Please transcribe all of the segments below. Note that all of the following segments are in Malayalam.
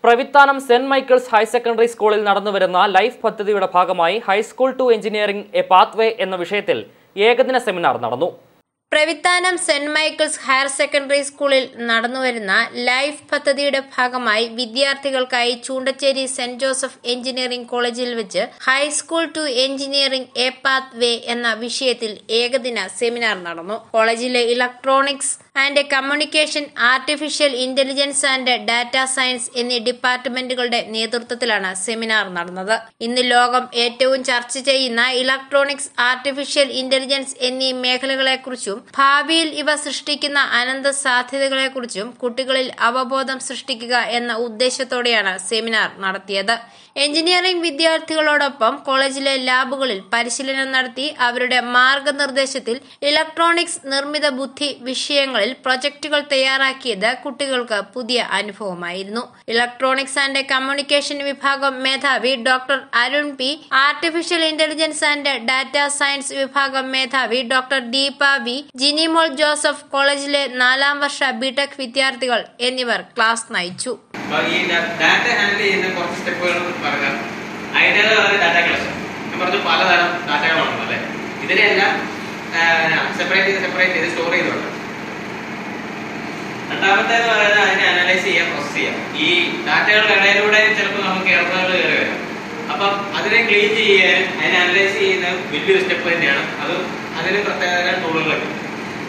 Pravithanam saint Michael's higher secondary സ്കൂളിൽ നടന്നുവരുന്ന ലൈഫ് പദ്ധതിയുടെ ഭാഗമായി high school to engineering a pathway എന്ന വിഷയത്തിൽ ഏകദിന സെമിനാർ നടന്നു Pravithanam saint Michael's higher secondary സ്കൂളിൽ നടന്നുവരുന്ന ലൈഫ് പദ്ധതിയുടെ ഭാഗമായി വിദ്യാർത്ഥികൾക്കായി ചൂണ്ടച്ചേരി സെന്റ് ജോസഫ് എഞ്ചിനീയറിംഗ് കോളേജിൽ വെച്ച് high school to engineering a path way എന്ന വിഷയത്തിൽ ഏകദിന സെമിനാർ നടന്നു കോളേജിലെ electronics and communication artificial intelligence and data science എന്നീ ഡിപ്പാർട്ട്മെന്റുകളുടെ നേതൃത്വത്തിലാണ് സെമിനാർ നടന്നത് ഇന്ന് ലോകം ഏറ്റവും ചർച്ച ചെയ്യുന്ന ഇലക്ട്രോണിക്സ് ആർട്ടിഫിഷ്യൽ ഇന്റലിജൻസ് എന്നീ മേഖലകളെക്കുറിച്ചും ഭാവിയിൽ ഇവ സൃഷ്ടിക്കുന്ന അനന്ത സാധ്യതകളെക്കുറിച്ചും കുട്ടികളിൽ അവബോധം സൃഷ്ടിക്കുക എന്ന ഉദ്ദേശത്തോടെയാണ് സെമിനാർ നടത്തിയത് എഞ്ചിനീയറിംഗ് വിദ്യാർത്ഥികളോടൊപ്പം കോളേജിലെ ലാബുകളിൽ പരിശീലനം നടത്തി അവരുടെ മാർഗനിർദ്ദേശത്തിൽ ഇലക്ട്രോണിക്സ് നിർമ്മിത ബുദ്ധി വിഷയങ്ങളിൽ പ്രൊജക്ടുകൾ തയ്യാറാക്കിയത് കുട്ടികൾക്ക് പുതിയ അനുഭവമായിരുന്നു ഇലക്ട്രോണിക്സ് ആൻഡ് കമ്മ്യൂണിക്കേഷൻ വിഭാഗം മേധാവി doctor Arun P artificial intelligence and data science വിഭാഗം മേധാവി doctor Deepa V Jinimol Joseph കോളേജിലെ നാലാം വർഷ ബിടെക് വിദ്യാർത്ഥികൾ എന്നിവർ ക്ലാസ് നയിച്ചു അപ്പൊ ഈ ഡാറ്റ ഹാൻഡിൽ ചെയ്യുന്ന കുറച്ച് സ്റ്റെപ്പുകൾ പറഞ്ഞാൽ അതിൻ്റെത് പറഞ്ഞ ഡാറ്റ കളക്ഷൻ ഞാൻ പറഞ്ഞു പലതരം ഡാറ്റകളുണ്ട് അല്ലേ ഇതിനെല്ലാം സെപ്പറേറ്റ് ചെയ്ത് സെപ്പറേറ്റ് ചെയ്ത് സ്റ്റോർ ചെയ്തുണ്ട് രണ്ടാമത്തേന്ന് പറയുന്നത് അതിനെ അനലൈസ് ചെയ്യാം പ്രോസസ് ചെയ്യാം ഈ ഡാറ്റകളുടെ ഇടയിലൂടെ ചിലപ്പോൾ നമുക്ക് എററുകൾ കയറി വരാം അപ്പം അതിനെ ക്ലീൻ ചെയ്യാനും അതിനെ അനലൈസ് ചെയ്യുന്ന വലിയൊരു സ്റ്റെപ്പ് തന്നെയാണ് അത് അതിന് പ്രത്യേക ടൂളുകളൊക്കെ ഉണ്ട്.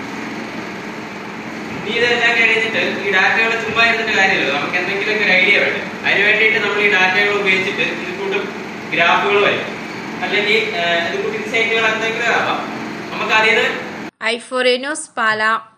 ഇനി ഇതെല്ലാം കഴിഞ്ഞിട്ട് ഈ ഡാറ്റകൾ ചുമ്മാ ഇരുന്നിട്ട് കാര്യമില്ല നമുക്ക് എന്തെങ്കിലുമൊക്കെ ഒരു ഐഡിയ വേണം അതിന് വേണ്ടിയിട്ട് നമ്മൾ ഈ ഡാറ്റകൾ ഉപയോഗിച്ചിട്ട് ഇത് കൂട്ടും ഗ്രാഫുകൾ വരും അല്ലെങ്കിൽ ഇത് കൂട്ടി ഇൻസൈറ്റുകൾ എന്തെങ്കിലും ആവാം നമുക്ക് അതിൽ ഐഫോറി ന്യൂസ് പാല